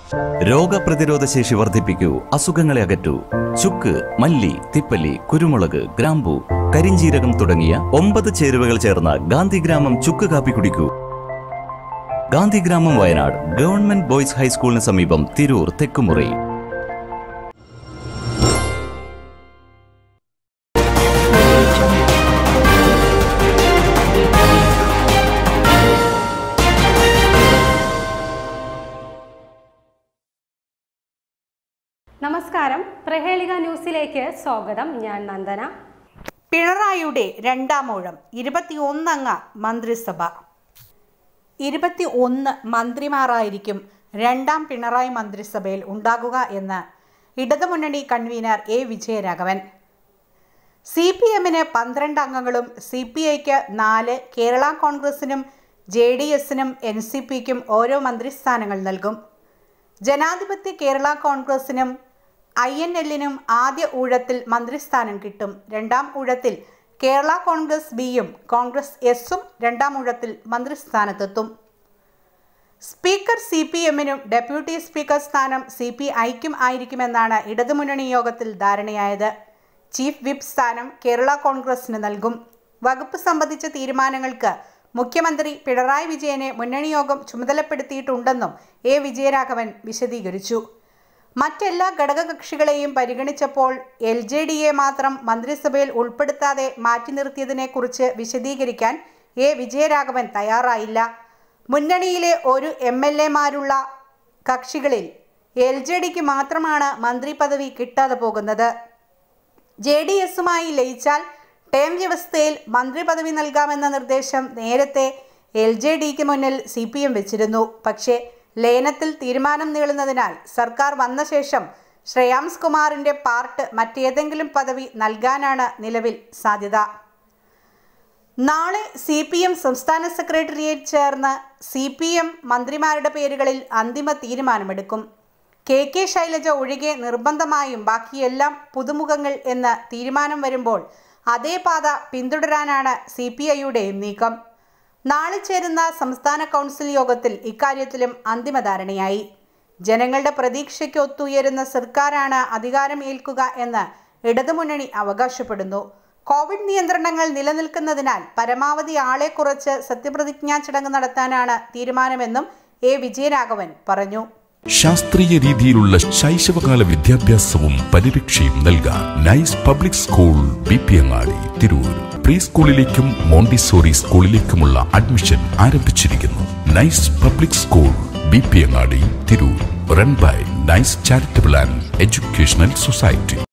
രോഗപ്രതിരോധ ശേഷി വർദ്ധിപ്പിക്കൂ അസുഖങ്ങളെ അകറ്റൂ ചുക്ക് മല്ലി തിപ്പല്ലി കുരുമുളക് ഗ്രാമ്പു കരിഞ്ചീരകം തുടങ്ങിയ ഒമ്പത് ചേരുവകൾ ചേർന്ന ഗാന്ധിഗ്രാമം ചുക്ക് കാപ്പി കുടിക്കൂ ഗാന്ധിഗ്രാമം വയനാട് ഗവൺമെന്റ് ബോയ്സ് ഹൈസ്കൂളിന് സമീപം തിരൂർ തെക്കുമുറി നമസ്കാരം പ്രഹേളിക ന്യൂസിലേക്ക് സ്വാഗതം ഞാൻ നന്ദന പിണറായിയുടെ രണ്ടാം ഊഴം ഇരുപത്തിയൊന്നംഗ മന്ത്രിസഭ ഇരുപത്തി ഒന്ന് മന്ത്രിമാരായിരിക്കും രണ്ടാം പിണറായി മന്ത്രിസഭയിൽ ഉണ്ടാകുക എന്ന് ഇടതുമുന്നണി convener A Vijayaraghavan C P എമ്മിന് പന്ത്രണ്ട് അംഗങ്ങളും സി പി ഐക്ക് നാല് കേരള കോൺഗ്രസിനും ജെ ഡി എസിനും എൻ സി പിക്കും ഓരോ മന്ത്രിസ്ഥാനങ്ങൾ നൽകും ജനാധിപത്യ കേരള കോൺഗ്രസിനും ഐ എൻ എല്ലിനും ആദ്യ ഊഴത്തിൽ മന്ത്രിസ്ഥാനം കിട്ടും രണ്ടാം ഊഴത്തിൽ കേരള കോൺഗ്രസ് ബിയും കോൺഗ്രസ് എസും രണ്ടാം ഊഴത്തിൽ മന്ത്രിസ്ഥാനത്തെത്തും സ്പീക്കർ സി പി എമ്മിനും ഡെപ്യൂട്ടി സ്പീക്കർ സ്ഥാനം സി പി ഐക്കും ആയിരിക്കുമെന്നാണ് ഇടതുമുന്നണി യോഗത്തിൽ ധാരണയായത് ചീഫ് വിപ്പ് സ്ഥാനം കേരള കോൺഗ്രസിന് നൽകും വകുപ്പ് സംബന്ധിച്ച തീരുമാനങ്ങൾക്ക് മുഖ്യമന്ത്രി പിണറായി വിജയനെ മുന്നണി യോഗം ചുമതലപ്പെടുത്തിയിട്ടുണ്ടെന്നും എ വിജയരാഘവൻ വിശദീകരിച്ചു മറ്റെല്ലാ ഘടകകക്ഷികളെയും പരിഗണിച്ചപ്പോൾ എൽ ജെ ഡിയെ മാത്രം മന്ത്രിസഭയിൽ ഉൾപ്പെടുത്താതെ മാറ്റി നിർത്തിയതിനെക്കുറിച്ച് വിശദീകരിക്കാൻ എ വിജയരാഘവൻ തയ്യാറായില്ല മുന്നണിയിലെ ഒരു എം എൽ എമാരുള്ള കക്ഷികളിൽ എൽ ജെ ഡിക്ക് മാത്രമാണ് മന്ത്രി പദവി കിട്ടാതെ പോകുന്നത് ജെ ഡി എസുമായി ലയിച്ചാൽ ടേം വ്യവസ്ഥയിൽ മന്ത്രി പദവി നൽകാമെന്ന നിർദ്ദേശം നേരത്തെ എൽ ജെ ഡിക്ക് മുന്നിൽ സി പി എം വെച്ചിരുന്നു പക്ഷേ ലയനത്തിൽ തീരുമാനം നീളുന്നതിനാൽ സർക്കാർ വന്ന ശേഷം ശ്രേയാംസ് കുമാറിന്റെ പാർട്ട് മറ്റേതെങ്കിലും പദവി നൽകാനാണ് നിലവിൽ സാധ്യത നാളെ സി പി എം സംസ്ഥാന സെക്രട്ടേറിയറ്റ് ചേർന്ന് സി പി എം മന്ത്രിമാരുടെ പേരുകളിൽ അന്തിമ തീരുമാനമെടുക്കും കെ കെ ശൈലജ ഒഴികെ നിർബന്ധമായും ബാക്കിയെല്ലാം പുതുമുഖങ്ങൾ എന്ന തീരുമാനം വരുമ്പോൾ അതേ പാത പിന്തുടരാനാണ് സി പി ഐയുടെയും നീക്കം നാളെ ചേരുന്ന സംസ്ഥാന കൗൺസിൽ യോഗത്തിൽ ഇക്കാര്യത്തിലും അന്തിമ ധാരണയായി ജനങ്ങളുടെ പ്രതീക്ഷയ്ക്ക് ഒത്തുയരുന്ന സർക്കാരാണ് അധികാരം ഏൽക്കുക എന്ന് ഇടതുമുന്നണി അവകാശപ്പെടുന്നു കോവിഡ് നിയന്ത്രണങ്ങൾ നിലനിൽക്കുന്നതിനാൽ പരമാവധി ആളെ കുറച്ച് സത്യപ്രതിജ്ഞാ ചടങ്ങ് നടത്താനാണ് തീരുമാനമെന്നും എ വിജയരാഘവൻ പറഞ്ഞു ശാസ്ത്രീയ രീതിയിലുള്ള ശൈശവകാല വിദ്യാഭ്യാസവും പരിരക്ഷയും നൽകാൻ Nice public school B P Angadi Tirur pre സ്കൂളിലേക്കും മോണ്ടിസോറി സ്കൂളിലേക്കുമുള്ള അഡ്മിഷൻ ആരംഭിച്ചിരിക്കുന്നു Nice public school B P Angadi Tirur run by Nice charitable and educational society